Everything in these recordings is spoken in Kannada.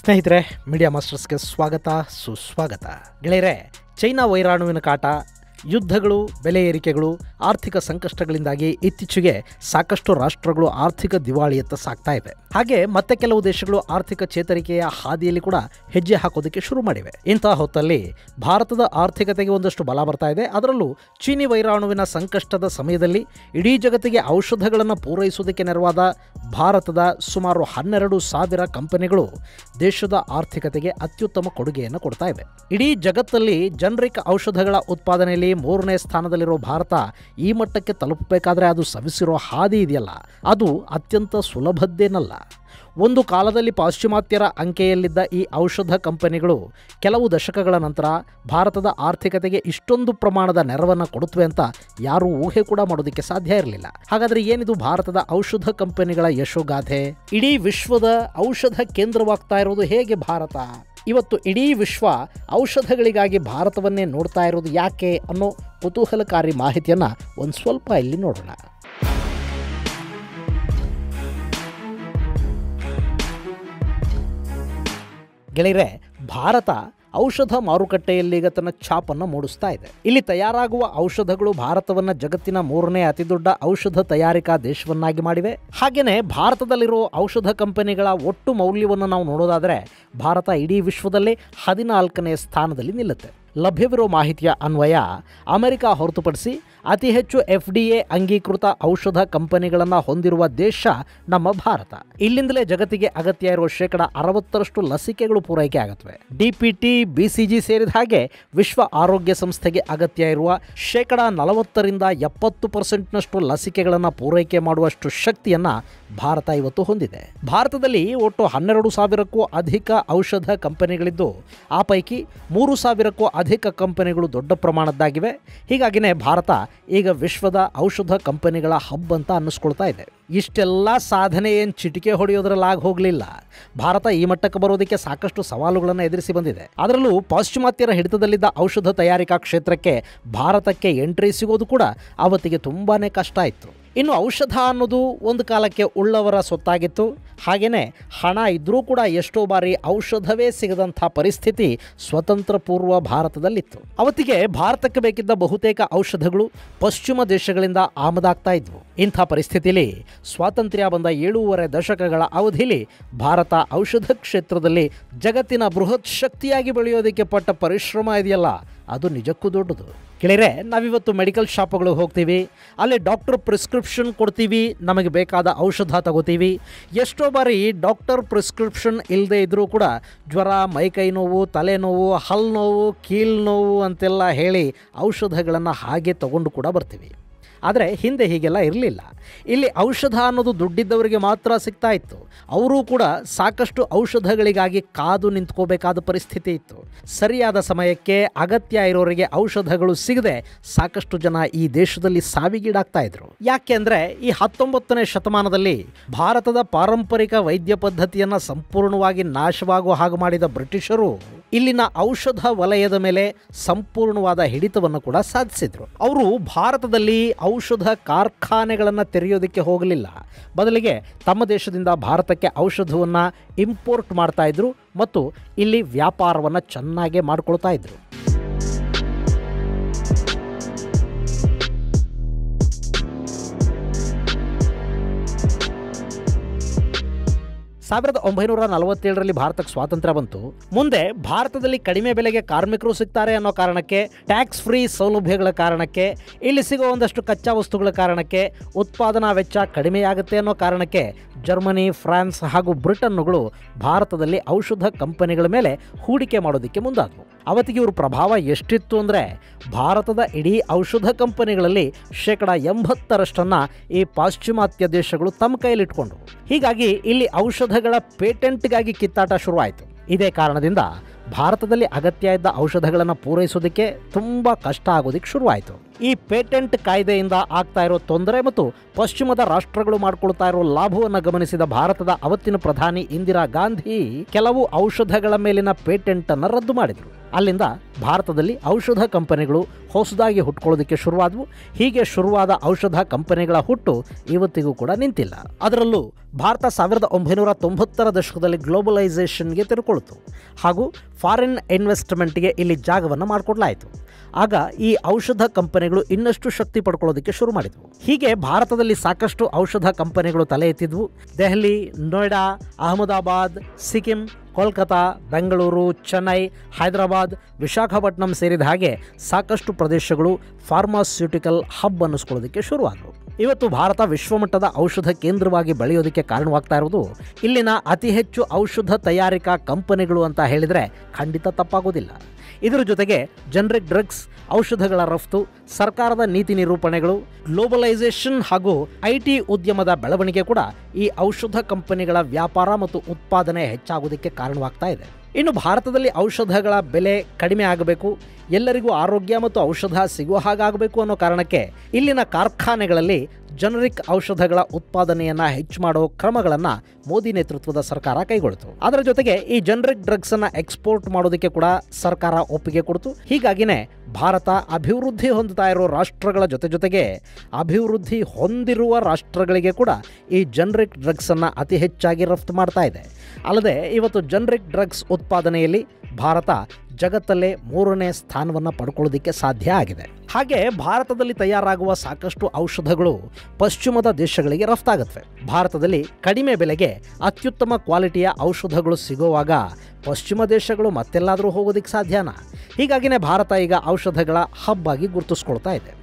ಸ್ನೇಹಿತರೆ ಮೀಡಿಯಾ ಮಾಸ್ಟರ್ಸ್ಗೆ ಸ್ವಾಗತ ಸುಸ್ವಾಗತ ಗೆಳೆಯರೆ ಚೈನಾ ವೈರಾಣುವಿನ ಕಾಟ ಯುದ್ಧಗಳು ಬೆಲೆ ಏರಿಕೆಗಳು ಆರ್ಥಿಕ ಸಂಕಷ್ಟಗಳಿಂದಾಗಿ ಇತ್ತೀಚೆಗೆ ಸಾಕಷ್ಟು ರಾಷ್ಟ್ರಗಳು ಆರ್ಥಿಕ ದಿವಾಳಿಯತ್ತ ಸಾಗ್ತಾ ಇವೆ ಹಾಗೆ ಮತ್ತೆ ಕೆಲವು ದೇಶಗಳು ಆರ್ಥಿಕ ಚೇತರಿಕೆಯ ಹಾದಿಯಲ್ಲಿ ಕೂಡ ಹೆಜ್ಜೆ ಹಾಕೋದಕ್ಕೆ ಶುರು ಮಾಡಿವೆ ಇಂತಹ ಹೊತ್ತಲ್ಲಿ ಭಾರತದ ಆರ್ಥಿಕತೆಗೆ ಒಂದಷ್ಟು ಬಲ ಬರ್ತಾ ಇದೆ ಅದರಲ್ಲೂ ಚೀನಿ ವೈರಾಣುವಿನ ಸಂಕಷ್ಟದ ಸಮಯದಲ್ಲಿ ಇಡೀ ಜಗತ್ತಿಗೆ ಔಷಧಗಳನ್ನು ಪೂರೈಸುವುದಕ್ಕೆ ನೆರವಾದ ಭಾರತದ ಸುಮಾರು ಹನ್ನೆರಡು ಸಾವಿರ ಕಂಪನಿಗಳು ದೇಶದ ಆರ್ಥಿಕತೆಗೆ ಅತ್ಯುತ್ತಮ ಕೊಡುಗೆಯನ್ನು ಕೊಡ್ತಾ ಇವೆ ಇಡೀ ಜಗತ್ತಲ್ಲಿ ಜನರಿಕ್ ಔಷಧಗಳ ಉತ್ಪಾದನೆಯಲ್ಲಿ ಮೂರನೇ ಸ್ಥಾನದಲ್ಲಿರೋ ಭಾರತ ಈ ಮಟ್ಟಕ್ಕೆ ತಲುಪಬೇಕಾದ್ರೆ ಅದು ಸವಿಸಿರೋ ಹಾದಿ ಇದೆಯಲ್ಲ ಅದು ಅತ್ಯಂತ ಸುಲಭದ್ದೇನಲ್ಲ ಒಂದು ಕಾಲದಲ್ಲಿ ಪಾಶ್ಚಿಮಾತ್ಯರ ಅಂಕೆಯಲ್ಲಿದ್ದ ಈ ಔಷಧ ಕಂಪನಿಗಳು ಕೆಲವು ದಶಕಗಳ ನಂತರ ಭಾರತದ ಆರ್ಥಿಕತೆಗೆ ಇಷ್ಟೊಂದು ಪ್ರಮಾಣದ ನೆರವನ್ನು ಕೊಡುತ್ತವೆ ಅಂತ ಯಾರೂ ಊಹೆ ಕೂಡ ಮಾಡೋದಕ್ಕೆ ಸಾಧ್ಯ ಇರಲಿಲ್ಲ ಹಾಗಾದರೆ ಏನಿದು ಭಾರತದ ಔಷಧ ಕಂಪನಿಗಳ ಯಶೋಗಾಥೆ ಇಡೀ ವಿಶ್ವದ ಔಷಧ ಕೇಂದ್ರವಾಗ್ತಾ ಇರೋದು ಹೇಗೆ ಭಾರತ ಇವತ್ತು ಇಡೀ ವಿಶ್ವ ಔಷಧಗಳಿಗಾಗಿ ಭಾರತವನ್ನೇ ನೋಡ್ತಾ ಇರೋದು ಯಾಕೆ ಅನ್ನೋ ಕುತೂಹಲಕಾರಿ ಮಾಹಿತಿಯನ್ನು ಒಂದು ಸ್ವಲ್ಪ ಇಲ್ಲಿ ನೋಡೋಣ ಗೆಳೆಯರೆ ಭಾರತ ಔಷಧ ಮಾರುಕಟ್ಟೆಯಲ್ಲಿ ಈಗ ತನ್ನ ಛಾಪನ್ನು ಮೂಡಿಸ್ತಾ ಇದೆ ಇಲ್ಲಿ ತಯಾರಾಗುವ ಔಷಧಗಳು ಭಾರತವನ್ನು ಜಗತ್ತಿನ ಮೂರನೇ ಅತಿದೊಡ್ಡ ಔಷಧ ತಯಾರಿಕಾ ದೇಶವನ್ನಾಗಿ ಮಾಡಿವೆ ಹಾಗೆಯೇ ಭಾರತದಲ್ಲಿರೋ ಔಷಧ ಕಂಪನಿಗಳ ಒಟ್ಟು ಮೌಲ್ಯವನ್ನು ನಾವು ನೋಡೋದಾದರೆ ಭಾರತ ಇಡೀ ವಿಶ್ವದಲ್ಲೇ ಹದಿನಾಲ್ಕನೇ ಸ್ಥಾನದಲ್ಲಿ ನಿಲ್ಲುತ್ತೆ ಲಭ್ಯವಿರೋ ಮಾಹಿತಿಯ ಅನ್ವಯ ಅಮೆರಿಕ ಹೊರತುಪಡಿಸಿ ಅತಿ ಹೆಚ್ಚು ಎಫ್ ಡಿ ಎ ಅಂಗೀಕೃತ ಔಷಧ ಕಂಪನಿಗಳನ್ನು ಹೊಂದಿರುವ ದೇಶ ನಮ್ಮ ಭಾರತ ಇಲ್ಲಿಂದಲೇ ಜಗತ್ತಿಗೆ ಅಗತ್ಯ ಇರುವ ಶೇಕಡ ಅರವತ್ತರಷ್ಟು ಲಸಿಕೆಗಳು ಪೂರೈಕೆ ಆಗುತ್ತವೆ ಡಿಪಿಟಿ ಬಿಸಿಜಿ ಸೇರಿದ ಹಾಗೆ ವಿಶ್ವ ಆರೋಗ್ಯ ಸಂಸ್ಥೆಗೆ ಅಗತ್ಯ ಇರುವ ಶೇಕಡ ನಲವತ್ತರಿಂದ ಎಪ್ಪತ್ತು ಪರ್ಸೆಂಟ್ನಷ್ಟು ಲಸಿಕೆಗಳನ್ನು ಪೂರೈಕೆ ಮಾಡುವಷ್ಟು ಶಕ್ತಿಯನ್ನು ಭಾರತ ಇವತ್ತು ಹೊಂದಿದೆ ಭಾರತದಲ್ಲಿ ಒಟ್ಟು ಹನ್ನೆರಡು ಸಾವಿರಕ್ಕೂ ಅಧಿಕ ಔಷಧ ಕಂಪನಿಗಳಿದ್ದು ಆ ಪೈಕಿ ಮೂರು ಸಾವಿರಕ್ಕೂ ಅಧಿಕ ಕಂಪನಿಗಳು ದೊಡ್ಡ ಪ್ರಮಾಣದ್ದಾಗಿವೆ ಹೀಗಾಗಿನೇ ಭಾರತ ಈಗ ವಿಶ್ವದ ಔಷಧ ಕಂಪನಿಗಳ ಹಬ್ ಅಂತ ಅನ್ನಿಸ್ಕೊಳ್ತಾ ಇದೆ ಇಷ್ಟೆಲ್ಲ ಸಾಧನೆ ಏನು ಚಿಟಿಕೆ ಹೊಡೆಯೋದ್ರಲ್ಲಿ ಆಗಿ ಹೋಗಲಿಲ್ಲ ಭಾರತ ಈ ಮಟ್ಟಕ್ಕೆ ಬರೋದಕ್ಕೆ ಸಾಕಷ್ಟು ಸವಾಲುಗಳನ್ನು ಎದುರಿಸಿ ಬಂದಿದೆ ಅದರಲ್ಲೂ ಪಾಶ್ಚಿಮಾತ್ಯರ ಹಿಡಿತದಲ್ಲಿದ್ದ ಔಷಧ ತಯಾರಿಕಾ ಕ್ಷೇತ್ರಕ್ಕೆ ಭಾರತಕ್ಕೆ ಎಂಟ್ರಿ ಸಿಗೋದು ಕೂಡ ಅವತ್ತಿಗೆ ತುಂಬಾ ಕಷ್ಟ ಇತ್ತು ಇನ್ನು ಔಷಧ ಅನ್ನೋದು ಒಂದು ಕಾಲಕ್ಕೆ ಉಳ್ಳವರ ಸೊತ್ತಾಗಿತ್ತು ಹಾಗೆಯೇ ಹಣ ಇದ್ದರೂ ಕೂಡ ಎಷ್ಟೋ ಬಾರಿ ಔಷಧವೇ ಸಿಗದಂಥ ಪರಿಸ್ಥಿತಿ ಸ್ವತಂತ್ರ ಪೂರ್ವ ಭಾರತದಲ್ಲಿತ್ತು ಅವತ್ತಿಗೆ ಭಾರತಕ್ಕೆ ಬೇಕಿದ್ದ ಬಹುತೇಕ ಔಷಧಗಳು ಪಶ್ಚಿಮ ದೇಶಗಳಿಂದ ಆಮದಾಗ್ತಾ ಇದ್ವು ಇಂಥ ಪರಿಸ್ಥಿತಿಯಲ್ಲಿ ಸ್ವಾತಂತ್ರ್ಯ ಬಂದ ಏಳೂವರೆ ದಶಕಗಳ ಅವಧಿಲಿ ಭಾರತ ಔಷಧ ಕ್ಷೇತ್ರದಲ್ಲಿ ಜಗತ್ತಿನ ಬೃಹತ್ ಶಕ್ತಿಯಾಗಿ ಬೆಳೆಯೋದಕ್ಕೆ ಪಟ್ಟ ಪರಿಶ್ರಮ ಇದೆಯಲ್ಲ ಅದು ನಿಜಕ್ಕೂ ದೊಡ್ಡದು ಕೇಳಿರೆ ನಾವಿವತ್ತು ಮೆಡಿಕಲ್ ಶಾಪ್ಗಳಿಗೆ ಹೋಗ್ತೀವಿ ಅಲ್ಲಿ ಡಾಕ್ಟರ್ ಪ್ರಿಸ್ಕ್ರಿಪ್ಷನ್ ಕೊಡ್ತೀವಿ ನಮಗೆ ಬೇಕಾದ ಔಷಧ ತಗೋತೀವಿ ಎಷ್ಟೋ ಬಾರಿ ಡಾಕ್ಟರ್ ಪ್ರಿಸ್ಕ್ರಿಪ್ಷನ್ ಇಲ್ಲದೆ ಇದ್ದರೂ ಕೂಡ ಜ್ವರ ಮೈಕೈ ನೋವು ತಲೆನೋವು ಹಲ್ಲು ನೋವು ಕೀಲು ನೋವು ಅಂತೆಲ್ಲ ಹೇಳಿ ಔಷಧಗಳನ್ನು ಹಾಗೆ ತಗೊಂಡು ಕೂಡ ಬರ್ತೀವಿ ಆದರೆ ಹಿಂದೆ ಹೀಗೆಲ್ಲ ಇರಲಿಲ್ಲ ಇಲ್ಲಿ ಔಷಧ ಅನ್ನೋದು ದುಡ್ಡಿದ್ದವರಿಗೆ ಮಾತ್ರ ಸಿಗ್ತಾ ಇತ್ತು ಅವರೂ ಕೂಡ ಸಾಕಷ್ಟು ಔಷಧಗಳಿಗಾಗಿ ಕಾದು ನಿಂತ್ಕೋಬೇಕಾದ ಪರಿಸ್ಥಿತಿ ಇತ್ತು ಸರಿಯಾದ ಸಮಯಕ್ಕೆ ಅಗತ್ಯ ಇರೋರಿಗೆ ಔಷಧಗಳು ಸಿಗದೆ ಸಾಕಷ್ಟು ಜನ ಈ ದೇಶದಲ್ಲಿ ಸಾವಿಗೀಡಾಗ್ತಾ ಇದ್ರು ಯಾಕೆ ಅಂದರೆ ಈ ಹತ್ತೊಂಬತ್ತನೇ ಶತಮಾನದಲ್ಲಿ ಭಾರತದ ಪಾರಂಪರಿಕ ವೈದ್ಯ ಪದ್ಧತಿಯನ್ನು ಸಂಪೂರ್ಣವಾಗಿ ನಾಶವಾಗುವ ಹಾಗೆ ಮಾಡಿದ ಬ್ರಿಟಿಷರು ಇಲ್ಲಿನ ಔಷಧ ವಲಯದ ಮೇಲೆ ಸಂಪೂರ್ಣವಾದ ಹಿಡಿತವನ್ನು ಕೂಡ ಸಾಧಿಸಿದ್ರು ಅವರು ಭಾರತದಲ್ಲಿ ಔಷಧ ಕಾರ್ಖಾನೆಗಳನ್ನು ತೆರೆಯೋದಕ್ಕೆ ಹೋಗಲಿಲ್ಲ ಬದಲಿಗೆ ತಮ್ಮ ದೇಶದಿಂದ ಭಾರತಕ್ಕೆ ಔಷಧವನ್ನು ಇಂಪೋರ್ಟ್ ಮಾಡ್ತಾ ಇದ್ರು ಮತ್ತು ಇಲ್ಲಿ ವ್ಯಾಪಾರವನ್ನು ಚೆನ್ನಾಗೇ ಮಾಡ್ಕೊಳ್ತಾ ಇದ್ರು ಸಾವಿರದ ಒಂಬೈನೂರ ನಲವತ್ತೇಳರಲ್ಲಿ ಭಾರತಕ್ಕೆ ಸ್ವಾತಂತ್ರ್ಯ ಬಂತು ಮುಂದೆ ಭಾರತದಲ್ಲಿ ಕಡಿಮೆ ಬೆಲೆಗೆ ಕಾರ್ಮಿಕರು ಸಿಗ್ತಾರೆ ಅನ್ನೋ ಕಾರಣಕ್ಕೆ ಟ್ಯಾಕ್ಸ್ ಫ್ರೀ ಸೌಲಭ್ಯಗಳ ಕಾರಣಕ್ಕೆ ಇಲ್ಲಿ ಸಿಗೋ ಒಂದಷ್ಟು ಕಚ್ಚಾ ವಸ್ತುಗಳ ಕಾರಣಕ್ಕೆ ಉತ್ಪಾದನಾ ವೆಚ್ಚ ಕಡಿಮೆಯಾಗುತ್ತೆ ಅನ್ನೋ ಕಾರಣಕ್ಕೆ ಜರ್ಮನಿ ಫ್ರಾನ್ಸ್ ಹಾಗೂ ಬ್ರಿಟನ್ನುಗಳು ಭಾರತದಲ್ಲಿ ಔಷಧ ಕಂಪನಿಗಳ ಮೇಲೆ ಹೂಡಿಕೆ ಮಾಡೋದಕ್ಕೆ ಮುಂದಾದವು ಅವತ್ತಿಗೆ ಇವ್ರ ಪ್ರಭಾವ ಎಷ್ಟಿತ್ತು ಅಂದರೆ ಭಾರತದ ಇಡೀ ಔಷಧ ಕಂಪನಿಗಳಲ್ಲಿ ಶೇಕಡ ಎಂಬತ್ತರಷ್ಟನ್ನು ಈ ಪಾಶ್ಚಿಮಾತ್ಯ ದೇಶಗಳು ತಮ್ಮ ಕೈಯಲ್ಲಿಟ್ಕೊಂಡ್ರು ಹೀಗಾಗಿ ಇಲ್ಲಿ ಔಷಧಗಳ ಪೇಟೆಂಟ್ಗಾಗಿ ಕಿತ್ತಾಟ ಶುರುವಾಯಿತು ಇದೇ ಕಾರಣದಿಂದ ಭಾರತದಲ್ಲಿ ಅಗತ್ಯ ಇದ್ದ ಔಷಧಗಳನ್ನು ಪೂರೈಸೋದಕ್ಕೆ ತುಂಬ ಕಷ್ಟ ಆಗೋದಕ್ಕೆ ಶುರುವಾಯಿತು ಈ ಪೇಟೆಂಟ್ ಕಾಯ್ದೆಯಿಂದ ಆಗ್ತಾ ಇರೋ ತೊಂದರೆ ಮತ್ತು ಪಶ್ಚಿಮದ ರಾಷ್ಟ್ರಗಳು ಮಾಡ್ಕೊಳ್ತಾ ಇರೋ ಲಾಭವನ್ನು ಗಮನಿಸಿದ ಭಾರತದ ಅವತ್ತಿನ ಪ್ರಧಾನಿ ಇಂದಿರಾ ಗಾಂಧಿ ಕೆಲವು ಔಷಧಗಳ ಮೇಲಿನ ಪೇಟೆಂಟ್ ಅನ್ನು ರದ್ದು ಮಾಡಿದರು ಅಲ್ಲಿಂದ ಭಾರತದಲ್ಲಿ ಔಷಧ ಕಂಪನಿಗಳು ಹೊಸದಾಗಿ ಹುಟ್ಕೊಳ್ಳೋದಕ್ಕೆ ಶುರುವಾದವು ಹೀಗೆ ಶುರುವಾದ ಔಷಧ ಕಂಪನಿಗಳ ಹುಟ್ಟು ಇವತ್ತಿಗೂ ಕೂಡ ನಿಂತಿಲ್ಲ ಅದರಲ್ಲೂ ಭಾರತ ಸಾವಿರದ ಒಂಬೈನೂರ ತೊಂಬತ್ತರ ದಶಕದಲ್ಲಿ ಗ್ಲೋಬಲೈಸೇಷನ್ಗೆ ತೆರೆಕೊಳ್ತು ಹಾಗೂ ಫಾರಿನ್ ಇನ್ವೆಸ್ಟ್ಮೆಂಟ್ಗೆ ಇಲ್ಲಿ ಜಾಗವನ್ನು ಮಾಡಿಕೊಡ್ಲಾಯಿತು ಆಗ ಈ ಔಷಧ ಕಂಪನಿಗಳು ಇನ್ನಷ್ಟು ಶಕ್ತಿ ಪಡ್ಕೊಳ್ಳೋದಕ್ಕೆ ಶುರು ಮಾಡಿದ್ವು ಹೀಗೆ ಭಾರತದಲ್ಲಿ ಸಾಕಷ್ಟು ಔಷಧ ಕಂಪನಿಗಳು ತಲೆ ಎತ್ತಿದ್ವು ದೆಹಲಿ ನೋಯ್ಡಾ ಅಹಮದಾಬಾದ್ ಸಿಕ್ಕಿಂ ಕೋಲ್ಕತಾ ಬೆಂಗಳೂರು ಚೆನ್ನೈ ಹೈದರಾಬಾದ್ ವಿಶಾಖಪಟ್ಟಣಂ ಸೇರಿದ ಹಾಗೆ ಸಾಕಷ್ಟು ಪ್ರದೇಶಗಳು ಫಾರ್ಮಾಸ್ಯೂಟಿಕಲ್ ಹಬ್ ಅನ್ನಿಸ್ಕೊಳ್ಳೋದಕ್ಕೆ ಶುರುವಾದವು ಇವತ್ತು ಭಾರತ ವಿಶ್ವಮಟ್ಟದ ಔಷಧ ಕೇಂದ್ರವಾಗಿ ಬೆಳೆಯೋದಕ್ಕೆ ಕಾರಣವಾಗ್ತಾ ಇರೋದು ಇಲ್ಲಿನ ಅತಿ ಹೆಚ್ಚು ಔಷಧ ತಯಾರಿಕಾ ಕಂಪನಿಗಳು ಅಂತ ಹೇಳಿದರೆ ಖಂಡಿತ ತಪ್ಪಾಗೋದಿಲ್ಲ ಇದರ ಜೊತೆಗೆ ಜನರಿಕ್ ಡ್ರಗ್ಸ್ ಔಷಧಗಳ ರಫ್ತು ಸರ್ಕಾರದ ನೀತಿ ನಿರೂಪಣೆಗಳು ಗ್ಲೋಬಲೈಸೇಷನ್ ಹಾಗೂ ಐ ಟಿ ಉದ್ಯಮದ ಬೆಳವಣಿಗೆ ಕೂಡ ಈ ಔಷಧ ಕಂಪನಿಗಳ ವ್ಯಾಪಾರ ಮತ್ತು ಉತ್ಪಾದನೆ ಹೆಚ್ಚಾಗೋದಕ್ಕೆ ಕಾರಣವಾಗ್ತಾ ಇದೆ ಇನ್ನು ಭಾರತದಲ್ಲಿ ಔಷಧಗಳ ಬೆಲೆ ಕಡಿಮೆ ಆಗಬೇಕು ಎಲ್ಲರಿಗೂ ಆರೋಗ್ಯ ಮತ್ತು ಔಷಧ ಸಿಗುವ ಹಾಗಾಗಬೇಕು ಅನ್ನೋ ಕಾರಣಕ್ಕೆ ಇಲ್ಲಿನ ಕಾರ್ಖಾನೆಗಳಲ್ಲಿ ಜನರಿಕ್ ಔಷಧಗಳ ಉತ್ಪಾದನೆಯನ್ನು ಹೆಚ್ಚು ಮಾಡೋ ಕ್ರಮಗಳನ್ನು ಮೋದಿ ನೇತೃತ್ವದ ಸರ್ಕಾರ ಕೈಗೊಳ್ತು ಅದರ ಜೊತೆಗೆ ಈ ಜನರಿಕ್ ಡ್ರಗ್ಸ್ ಅನ್ನ ಎಕ್ಸ್ಪೋರ್ಟ್ ಮಾಡೋದಕ್ಕೆ ಕೂಡ ಸರ್ಕಾರ ಒಪ್ಪಿಗೆ ಕೊಡ್ತು ಹೀಗಾಗಿನೇ ಭಾರತ ಅಭಿವೃದ್ಧಿ ಹೊಂದುತ್ತಾ ಇರೋ ರಾಷ್ಟ್ರಗಳ ಜೊತೆ ಜೊತೆಗೆ ಅಭಿವೃದ್ಧಿ ಹೊಂದಿರುವ ರಾಷ್ಟ್ರಗಳಿಗೆ ಕೂಡ ಈ ಜನರಿಕ್ ಡ್ರಗ್ಸ್ ಅನ್ನ ಅತಿ ಹೆಚ್ಚಾಗಿ ರಫ್ತು ಮಾಡ್ತಾ ಇದೆ ಅಲ್ಲದೆ ಇವತ್ತು ಜನರಿಕ್ ಡ್ರಗ್ಸ್ ಉತ್ಪಾದನೆಯಲ್ಲಿ ಭಾರತ ಜಗತ್ತಲ್ಲೇ ಮೂರನೇ ಸ್ಥಾನವನ್ನು ಪಡ್ಕೊಳ್ಳೋದಕ್ಕೆ ಸಾಧ್ಯ ಆಗಿದೆ ಹಾಗೆ ಭಾರತದಲ್ಲಿ ತಯಾರಾಗುವ ಸಾಕಷ್ಟು ಔಷಧಗಳು ಪಶ್ಚಿಮದ ದೇಶಗಳಿಗೆ ರಫ್ತಾಗತ್ವೆ ಭಾರತದಲ್ಲಿ ಕಡಿಮೆ ಬೆಲೆಗೆ ಅತ್ಯುತ್ತಮ ಕ್ವಾಲಿಟಿಯ ಔಷಧಗಳು ಸಿಗುವಾಗ ಪಶ್ಚಿಮ ದೇಶಗಳು ಮತ್ತೆಲ್ಲಾದರೂ ಹೋಗೋದಕ್ಕೆ ಸಾಧ್ಯನಾ ಹೀಗಾಗಿನೇ ಭಾರತ ಈಗ ಔಷಧಗಳ ಹಬ್ ಆಗಿ ಗುರುತಿಸ್ಕೊಳ್ತಾ ಇದೆ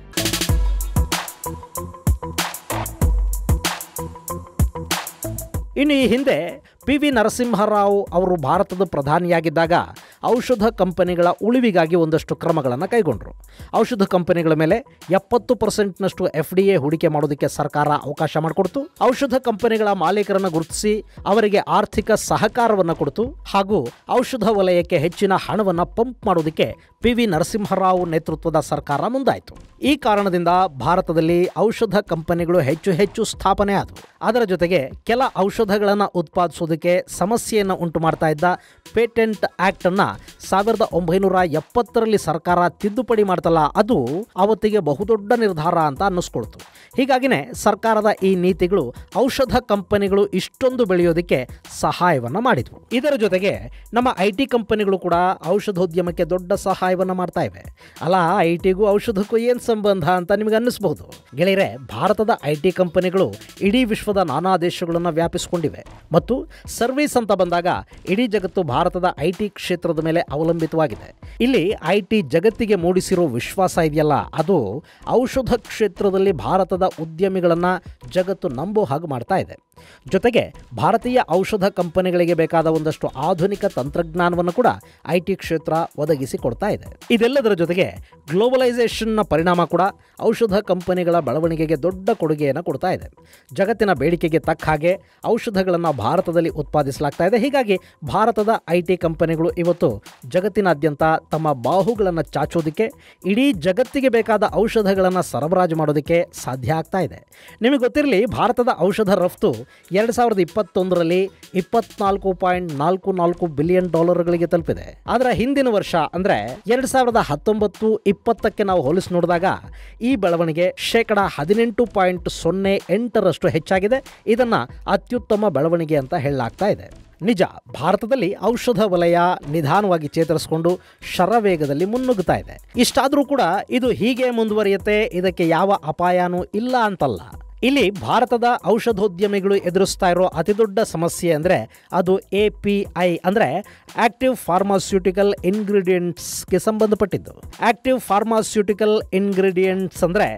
ಇನ್ನು ಈ ಹಿಂದೆ ಪಿ ವಿ ನರಸಿಂಹರಾವ್ ಅವರು ಭಾರತದ ಪ್ರಧಾನಿಯಾಗಿದ್ದಾಗ ಔಷಧ ಕಂಪನಿಗಳ ಉಳಿವಿಗಾಗಿ ಒಂದಷ್ಟು ಕ್ರಮಗಳನ್ನು ಕೈಗೊಂಡರು ಔಷಧ ಕಂಪನಿಗಳ ಮೇಲೆ ಎಪ್ಪತ್ತು ಪರ್ಸೆಂಟ್ನಷ್ಟು ಎಫ್ ಡಿ ಎ ಹೂಡಿಕೆ ಮಾಡೋದಕ್ಕೆ ಸರ್ಕಾರ ಅವಕಾಶ ಮಾಡಿಕೊಡ್ತು ಔಷಧ ಕಂಪನಿಗಳ ಮಾಲೀಕರನ್ನು ಗುರುತಿಸಿ ಅವರಿಗೆ ಆರ್ಥಿಕ ಸಹಕಾರವನ್ನು ಕೊಡ್ತು ಹಾಗೂ ಔಷಧ ವಲಯಕ್ಕೆ ಹೆಚ್ಚಿನ ಹಣವನ್ನು ಪಂಪ್ ಮಾಡೋದಕ್ಕೆ ಪಿ ವಿ ನರಸಿಂಹರಾವ್ ನೇತೃತ್ವದ ಸರ್ಕಾರ ಮುಂದಾಯಿತು ಈ ಕಾರಣದಿಂದ ಭಾರತದಲ್ಲಿ ಔಷಧ ಕಂಪನಿಗಳು ಹೆಚ್ಚು ಹೆಚ್ಚು ಸ್ಥಾಪನೆ ಆದವು ಅದರ ಜೊತೆಗೆ ಕೆಲ ಔಷಧಗಳನ್ನು ಉತ್ಪಾದಿಸೋದಕ್ಕೆ ಸಮಸ್ಯೆಯನ್ನು ಉಂಟು ಮಾಡ್ತಾ ಇದ್ದ ಪೇಟೆಂಟ್ ಆಕ್ಟ್ ಅನ್ನ ಸಾವಿರದ ಒಂಬೈನೂರ ಎಪ್ಪತ್ತರಲ್ಲಿ ಸರ್ಕಾರ ತಿದ್ದುಪಡಿ ಮಾಡ್ತಲ್ಲ ಅದು ಅವತ್ತಿಗೆ ಬಹುದೊಡ್ಡ ನಿರ್ಧಾರ ಅಂತ ಅನ್ನಿಸ್ಕೊಳ್ತು ಹೀಗಾಗಿನೇ ಸರ್ಕಾರದ ಈ ನೀತಿಗಳು ಔಷಧ ಕಂಪನಿಗಳು ಇಷ್ಟೊಂದು ಬೆಳೆಯೋದಕ್ಕೆ ಸಹಾಯವನ್ನು ಮಾಡಿದ್ವು ಇದರ ಜೊತೆಗೆ ನಮ್ಮ ಐ ಟಿ ಕಂಪನಿಗಳು ಕೂಡ ಔಷಧೋದ್ಯಮಕ್ಕೆ ದೊಡ್ಡ ಸಹಾಯವನ್ನು ಮಾಡ್ತಾ ಇವೆ ಅಲ್ಲ ಐ ಟಿಗೂ ಔಷಧಕ್ಕೂ ಏನು ಸಂಬಂಧ ಅಂತ ನಿಮಗೆ ಅನ್ನಿಸ್ಬಹುದು ಗೆಳೆಯರೆ ಭಾರತದ ಐ ಟಿ ಕಂಪನಿಗಳು ಇಡೀ ವಿಶ್ವದ ನಾನಾ ದೇಶಗಳನ್ನು ವ್ಯಾಪಿಸಿಕೊಂಡಿವೆ ಮತ್ತು ಸರ್ವಿಸ್ ಅಂತ ಬಂದಾಗ ಇಡೀ ಜಗತ್ತು ಭಾರತದ ಐ ಟಿ ಕ್ಷೇತ್ರದ ಮೇಲೆ ಅವಲಂಬಿತವಾಗಿದೆ ಇಲ್ಲಿ ಐ ಟಿ ಜಗತ್ತಿಗೆ ಮೂಡಿಸಿರೋ ವಿಶ್ವಾಸ ಇದೆಯಲ್ಲ ಅದು ಔಷಧ ಕ್ಷೇತ್ರದಲ್ಲಿ ಭಾರತದ ಉದ್ಯಮಿಗಳನ್ನು ಜಗತ್ತು ನಂಬೋ ಹಾಗೆ ಮಾಡ್ತಾ ಇದೆ ಜೊತೆಗೆ ಭಾರತೀಯ ಔಷಧ ಕಂಪನಿಗಳಿಗೆ ಬೇಕಾದ ಒಂದಷ್ಟು ಆಧುನಿಕ ತಂತ್ರಜ್ಞಾನವನ್ನು ಕೂಡ ಐ ಟಿ ಕ್ಷೇತ್ರ ಒದಗಿಸಿ ಕೊಡ್ತಾ ಇದೆ ಇದೆಲ್ಲದರ ಜೊತೆಗೆ ಗ್ಲೋಬಲೈಸೇಷನ್ನ ಪರಿಣಾಮ ಕೂಡ ಔಷಧ ಕಂಪನಿಗಳ ಬೆಳವಣಿಗೆಗೆ ದೊಡ್ಡ ಕೊಡುಗೆಯನ್ನು ಕೊಡ್ತಾ ಇದೆ ಜಗತ್ತಿನ ಬೇಡಿಕೆಗೆ ತಕ್ಕ ಹಾಗೆ ಔಷಧಗಳನ್ನು ಭಾರತದಲ್ಲಿ ಉತ್ಪಾದಿಸಲಾಗ್ತಾ ಇದೆ ಹೀಗಾಗಿ ಭಾರತದ ಐ ಟಿ ಕಂಪನಿಗಳು ಇವತ್ತು ಜಗತ್ತಿನಾದ್ಯಂತ ತಮ್ಮ ಬಾಹುಗಳನ್ನು ಚಾಚೋದಕ್ಕೆ ಇಡೀ ಜಗತ್ತಿಗೆ ಬೇಕಾದ ಔಷಧಗಳನ್ನು ಸರಬರಾಜು ಮಾಡೋದಕ್ಕೆ ಸಾಧ್ಯ ಆಗ್ತಾ ಇದೆ ನಿಮಗೆ ಗೊತ್ತಿರಲಿ ಭಾರತದ ಔಷಧ ರಫ್ತು ಎರಡು ಸಾವಿರದ ಇಪ್ಪತ್ತೊಂದರಲ್ಲಿ ಇಪ್ಪತ್ನಾಲ್ಕು ಪಾಯಿಂಟ್ ನಾಲ್ಕು ನಾಲ್ಕು ಬಿಲಿಯನ್ ಡಾಲರ್ಗಳಿಗೆ ತಲುಪಿದೆ ಅದರ ಹಿಂದಿನ ವರ್ಷ ಅಂದರೆ ಎರಡು ಸಾವಿರದ ಹತ್ತೊಂಬತ್ತು ಇಪ್ಪತ್ತಕ್ಕೆ ನಾವು ಹೋಲಿಸಿ ನೋಡಿದಾಗ ಈ ಬೆಳವಣಿಗೆ ಶೇಕಡ ಹದಿನೆಂಟು ಪಾಯಿಂಟ್ ಸೊನ್ನೆ ಎಂಟರಷ್ಟು ಹೆಚ್ಚಾಗಿದೆ ಇದನ್ನು ಅತ್ಯುತ್ತಮ ಬೆಳವಣಿಗೆ ಅಂತ ಹೇಳಲಾಗ್ತಾ ಇದೆ ನಿಜ ಭಾರತದಲ್ಲಿ ಔಷಧ ವಲಯ ನಿಧಾನವಾಗಿ ಚೇತರಿಸಿಕೊಂಡು ಶರವೇಗದಲ್ಲಿ ಮುನ್ನುಗ್ಗುತ್ತಾ ಇದೆ ಇಷ್ಟಾದರೂ ಕೂಡ ಇದು ಹೀಗೆ ಮುಂದುವರಿಯುತ್ತೆ ಇದಕ್ಕೆ ಯಾವ ಅಪಾಯನೂ ಇಲ್ಲ ಅಂತಲ್ಲ ಇಲ್ಲಿ ಭಾರತದ ಔಷಧೋದ್ಯಮಿಗಳು ಎದುರಿಸ್ತಾ ಇರೋ ಅತಿದೊಡ್ಡ ಸಮಸ್ಯೆ ಅಂದರೆ ಅದು ಎ ಪಿ ಐ ಅಂದರೆ ಆಕ್ಟಿವ್ ಫಾರ್ಮಾಸ್ಯೂಟಿಕಲ್ ಇಂಗ್ರೀಡಿಯೆಂಟ್ಸ್ಗೆ ಸಂಬಂಧಪಟ್ಟಿದ್ದು ಆಕ್ಟಿವ್ ಫಾರ್ಮಾಸ್ಯೂಟಿಕಲ್ ಇಂಗ್ರೀಡಿಯೆಂಟ್ಸ್ ಅಂದರೆ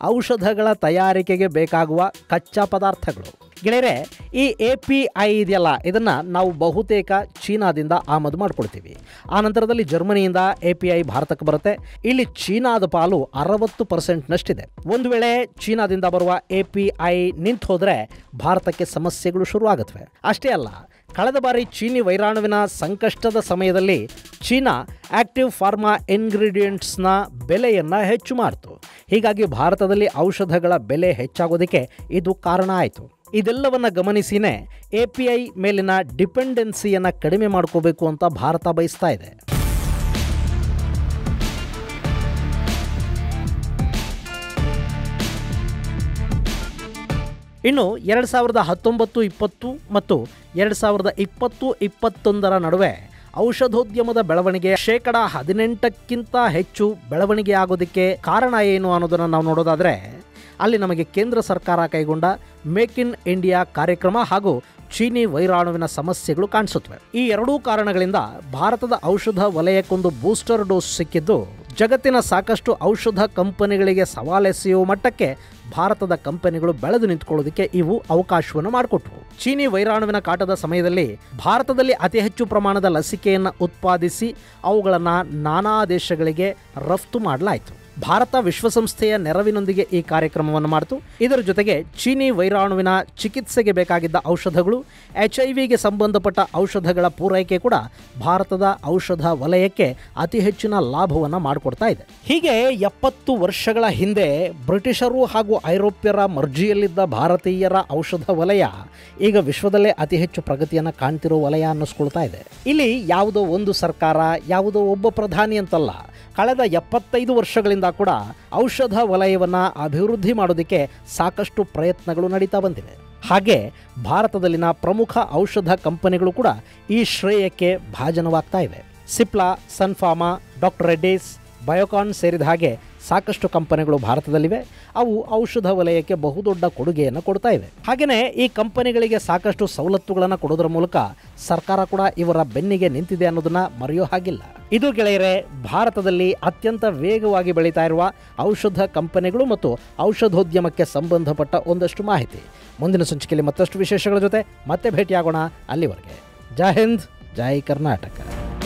ಔಷಧಗಳ ತಯಾರಿಕೆಗೆ ಬೇಕಾಗುವ ಕಚ್ಚಾ ಪದಾರ್ಥಗಳು ಗೆಳೆಯರೆ ಈ ಎ ಪಿ ಐ ಇದೆಯಲ್ಲ ಇದನ್ನು ನಾವು ಬಹುತೇಕ ಚೀನಾದಿಂದ ಆಮದು ಮಾಡ್ಕೊಳ್ತೀವಿ ಆ ನಂತರದಲ್ಲಿ ಜರ್ಮನಿಯಿಂದ ಎ ಪಿ ಐ ಭಾರತಕ್ಕೆ ಬರುತ್ತೆ ಇಲ್ಲಿ ಚೀನಾದ ಪಾಲು ಅರವತ್ತು ಪರ್ಸೆಂಟ್ನಷ್ಟಿದೆ ಒಂದು ವೇಳೆ ಚೀನಾದಿಂದ ಬರುವ ಎ ಪಿ ಐ ನಿಂತು ಹೋದರೆ ಭಾರತಕ್ಕೆ ಸಮಸ್ಯೆಗಳು ಶುರುವಾಗುತ್ತವೆ ಅಷ್ಟೇ ಅಲ್ಲ ಕಳೆದ ಬಾರಿ ಚೀನಿ ವೈರಾಣುವಿನ ಸಂಕಷ್ಟದ ಸಮಯದಲ್ಲಿ ಚೀನಾ ಆಕ್ಟಿವ್ ಫಾರ್ಮಾ ಇಂಗ್ರೀಡಿಯೆಂಟ್ಸ್ನ ಬೆಲೆಯನ್ನು ಹೆಚ್ಚು ಮಾಡಿತು ಹೀಗಾಗಿ ಭಾರತದಲ್ಲಿ ಔಷಧಗಳ ಬೆಲೆ ಹೆಚ್ಚಾಗೋದಕ್ಕೆ ಇದು ಕಾರಣ ಆಯಿತು ಇದೆಲ್ಲವನ್ನು ಗಮನಿಸಿನೇ ಎ ಪಿ ಐ ಮೇಲಿನ ಡಿಪೆಂಡೆನ್ಸಿಯನ್ನು ಕಡಿಮೆ ಮಾಡ್ಕೋಬೇಕು ಅಂತ ಭಾರತ ಬಯಸ್ತಾ ಇದೆ ಇನ್ನು ಎರಡು ಸಾವಿರದ ಹತ್ತೊಂಬತ್ತು ಇಪ್ಪತ್ತು ಮತ್ತು ಎರಡು ಸಾವಿರದ ಇಪ್ಪತ್ತು ಇಪ್ಪತ್ತೊಂದರ ನಡುವೆ ಔಷಧೋದ್ಯಮದ ಬೆಳವಣಿಗೆ ಶೇಕಡ ಹದಿನೆಂಟಕ್ಕಿಂತ ಹೆಚ್ಚು ಬೆಳವಣಿಗೆ ಆಗೋದಕ್ಕೆ ಕಾರಣ ಏನು ಅನ್ನೋದನ್ನು ನಾವು ನೋಡೋದಾದರೆ ಅಲ್ಲಿ ನಮಗೆ ಕೇಂದ್ರ ಸರ್ಕಾರ ಕೈಗೊಂಡ ಮೇಕ್ ಇನ್ ಇಂಡಿಯಾ ಕಾರ್ಯಕ್ರಮ ಹಾಗೂ ಚೀನಿ ವೈರಾಣುವಿನ ಸಮಸ್ಯೆಗಳು ಕಾಣಿಸುತ್ತವೆ ಈ ಎರಡೂ ಕಾರಣಗಳಿಂದ ಭಾರತದ ಔಷಧ ವಲಯಕ್ಕೊಂದು ಬೂಸ್ಟರ್ ಡೋಸ್ ಸಿಕ್ಕಿದ್ದು ಜಗತ್ತಿನ ಸಾಕಷ್ಟು ಔಷಧ ಕಂಪನಿಗಳಿಗೆ ಸವಾಲೆಸೆಯುವ ಮಟ್ಟಕ್ಕೆ ಭಾರತದ ಕಂಪನಿಗಳು ಬೆಳೆದು ನಿಂತ್ಕೊಳ್ಳೋದಕ್ಕೆ ಇವು ಅವಕಾಶವನ್ನು ಮಾಡಿಕೊಟ್ವು ಚೀನಿ ವೈರಾಣುವಿನ ಕಾಟದ ಸಮಯದಲ್ಲಿ ಭಾರತದಲ್ಲಿ ಅತಿ ಹೆಚ್ಚು ಪ್ರಮಾಣದ ಲಸಿಕೆಯನ್ನು ಉತ್ಪಾದಿಸಿ ಅವುಗಳನ್ನು ನಾನಾ ದೇಶಗಳಿಗೆ ರಫ್ತು ಮಾಡಲಾಯಿತು ಭಾರತ ವಿಶ್ವಸಂಸ್ಥೆಯ ನೆರವಿನೊಂದಿಗೆ ಈ ಕಾರ್ಯಕ್ರಮವನ್ನು ಮಾಡಿತು ಇದರ ಜೊತೆಗೆ ಚೀನಿ ವೈರಾಣುವಿನ ಚಿಕಿತ್ಸೆಗೆ ಬೇಕಾಗಿದ್ದ ಔಷಧಗಳು ಎಚ್ ಐ ವಿಗೆ ಸಂಬಂಧಪಟ್ಟ ಔಷಧಗಳ ಪೂರೈಕೆ ಕೂಡ ಭಾರತದ ಔಷಧ ವಲಯಕ್ಕೆ ಅತಿ ಹೆಚ್ಚಿನ ಲಾಭವನ್ನು ಮಾಡಿಕೊಡ್ತಾ ಇದೆ ಹೀಗೆ ಎಪ್ಪತ್ತು ವರ್ಷಗಳ ಹಿಂದೆ ಬ್ರಿಟಿಷರು ಹಾಗೂ ಐರೋಪ್ಯರ ಮರ್ಜಿಯಲ್ಲಿದ್ದ ಭಾರತೀಯರ ಔಷಧ ವಲಯ ಈಗ ವಿಶ್ವದಲ್ಲೇ ಅತಿ ಹೆಚ್ಚು ಪ್ರಗತಿಯನ್ನು ಕಾಣ್ತಿರೋ ವಲಯ ಅನ್ನಿಸ್ಕೊಳ್ತಾ ಇದೆ ಇಲ್ಲಿ ಯಾವುದೋ ಒಂದು ಸರ್ಕಾರ ಯಾವುದೋ ಒಬ್ಬ ಪ್ರಧಾನಿ ಅಂತಲ್ಲ ಕಳೆದ ಎಪ್ಪತ್ತೈದು ವರ್ಷಗಳಿಂದ ಕೂಡ ಔಷಧ ವಲಯವನ್ನು ಅಭಿವೃದ್ಧಿ ಮಾಡೋದಕ್ಕೆ ಸಾಕಷ್ಟು ಪ್ರಯತ್ನಗಳು ನಡೀತಾ ಬಂದಿವೆ ಹಾಗೆ ಭಾರತದಲ್ಲಿನ ಪ್ರಮುಖ ಔಷಧ ಕಂಪನಿಗಳು ಕೂಡ ಈ ಶ್ರೇಯಕ್ಕೆ ಭಾಜನವಾಗ್ತಾ ಇವೆ ಸಿಪ್ಲಾ ಸನ್ಫಾರ್ಮಾ ಡಾಕ್ಟರ್ ರೆಡ್ಡೀಸ್ ಬಯೋಕಾನ್ ಸೇರಿದ ಹಾಗೆ ಸಾಕಷ್ಟು ಕಂಪನಿಗಳು ಭಾರತದಲ್ಲಿವೆ ಅವು ಔಷಧ ವಲಯಕ್ಕೆ ಬಹುದೊಡ್ಡ ಕೊಡುಗೆಯನ್ನು ಕೊಡ್ತಾ ಇವೆ ಹಾಗೆಯೇ ಈ ಕಂಪನಿಗಳಿಗೆ ಸಾಕಷ್ಟು ಸವಲತ್ತುಗಳನ್ನು ಕೊಡೋದ್ರ ಮೂಲಕ ಸರ್ಕಾರ ಕೂಡ ಇವರ ಬೆನ್ನಿಗೆ ನಿಂತಿದೆ ಅನ್ನೋದನ್ನ ಮರೆಯೋ ಹಾಗಿಲ್ಲ ಇದು ಗೆಳೆಯರೆ ಭಾರತದಲ್ಲಿ ಅತ್ಯಂತ ವೇಗವಾಗಿ ಬೆಳೀತಾ ಇರುವ ಔಷಧ ಕಂಪನಿಗಳು ಮತ್ತು ಔಷಧೋದ್ಯಮಕ್ಕೆ ಸಂಬಂಧಪಟ್ಟ ಒಂದಷ್ಟು ಮಾಹಿತಿ ಮುಂದಿನ ಸಂಚಿಕೆಯಲ್ಲಿ ಮತ್ತಷ್ಟು ವಿಶೇಷಗಳ ಜೊತೆ ಮತ್ತೆ ಭೇಟಿಯಾಗೋಣ ಅಲ್ಲಿವರೆಗೆ ಜೈ ಹಿಂದ್ ಜೈ ಕರ್ನಾಟಕ